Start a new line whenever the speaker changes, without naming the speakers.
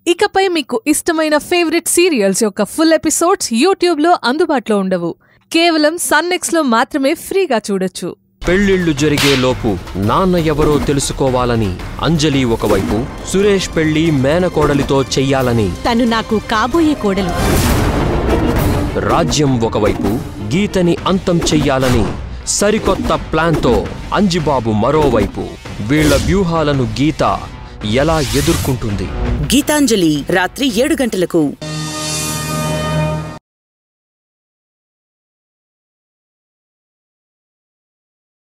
ఇకపై మీకు ఇష్టమైన ఫేవరెట్ సీరియల్స్ యొక్క ఫుల్ ఎపిసోడ్స్ యూట్యూబ్లో అందుబాటులో ఉండవు కేవలం సన్నెక్స్లో మాత్రమే ఫ్రీగా చూడొచ్చు
పెళ్లిళ్లు జరిగేలోపు నాన్న ఎవరో తెలుసుకోవాలని అంజలి ఒకవైపు సురేష్ పెళ్లి మేనకోడలితో చెయ్యాలని
తను నాకు కాబోయే కోడలు
రాజ్యం ఒకవైపు గీతని అంతం చెయ్యాలని సరికొత్త ప్లాన్తో అంజిబాబు మరోవైపు వీళ్ల వ్యూహాలను గీత ఎలా ఎదుర్కొంటుంది
గీతాంజలి రాత్రి ఏడు గంటలకు